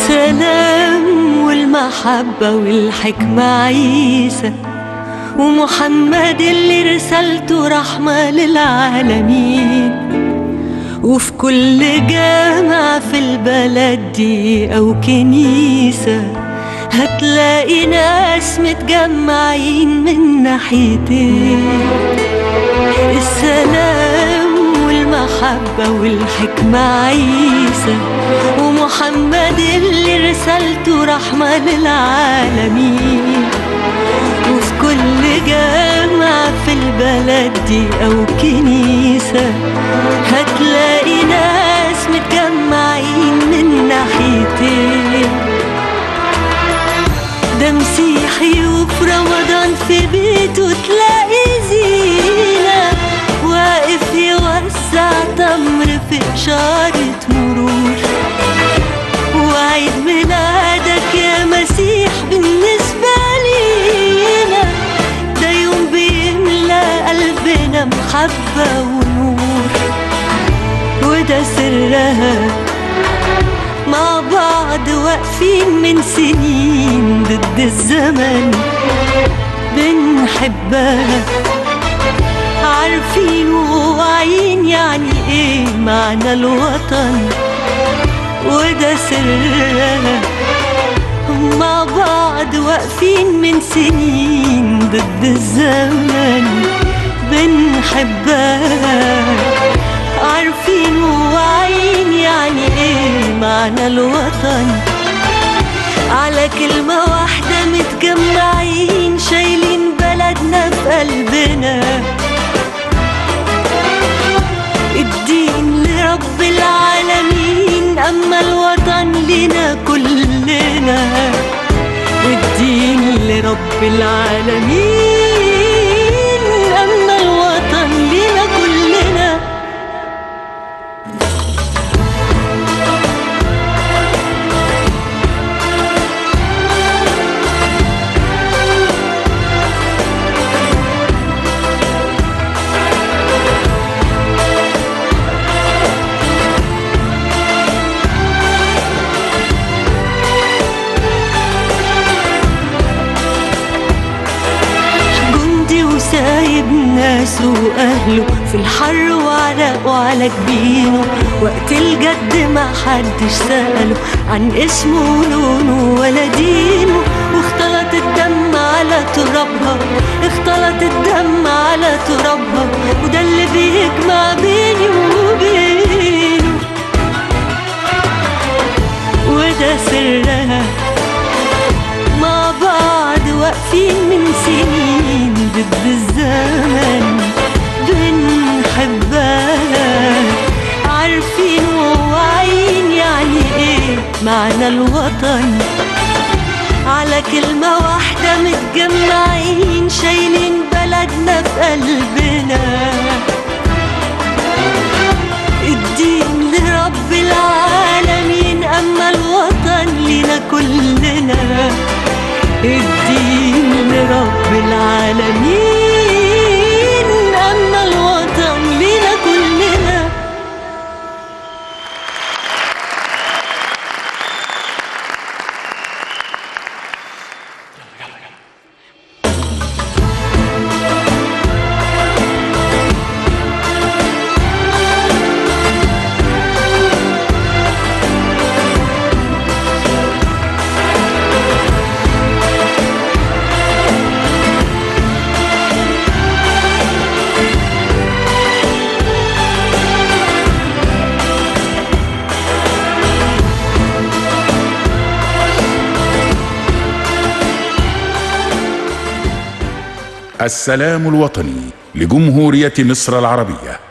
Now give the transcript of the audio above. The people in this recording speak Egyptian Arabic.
السلام والمحبة والحكمة عيسى ومحمد اللي رسالته رحمة للعالمين وفي كل جامع في البلد دي أو كنيسة هتلاقي ناس متجمعين من ناحيتين السلام والمحبة والحكمة عيسى ومحمد اللي رسالته رحمة للعالمين وفي كل جامع في البلد دي أو كنيسة هتلاقي ناس متجمعين من ناحيتين ده مسيحي وفي رمضان في بيته تلاقي زينة واقف يوسع تمر في إشارة مرور وعيد ميلادك يا مسيح بالنسبة لينا ده يوم بيملى قلبنا محبة ونور وده سرها مع بعض واقفين من سنين ضد الزمن بنحبها عارفين وواعيين يعني ايه معنى الوطن وده سرها مع بعض واقفين من سنين ضد الزمن بنحبها عارفين وواعيين يعني ايه معنى الوطن على كلمة واحدة متجمعين شايلين بلدنا في قلبنا الدين لرب العالمين أما الوطن لنا كلنا الدين لرب العالمين أما الوطن لنا كلنا جندي وسايب ناسه واهله في الحر وعرق وعلى جبينه وقت الجد ما حدش سأله عن اسمه ولونه ولا دينه واختلط الدم على ترابها اختلط الدم على ترابها وده اللي بيجمع بيني وبينه وده سرها مع بعض واقفين من سنين ضد الزمن بنحبها عارفين وواعيين يعني ايه معنى الوطن على كلمة واحدة متجمعين شايلين بلدنا في قلبنا الدين لرب العالمين أما الوطن لنا كلنا الدين لرب العالمين أما الوطن لنا كلنا السلام الوطني لجمهورية مصر العربية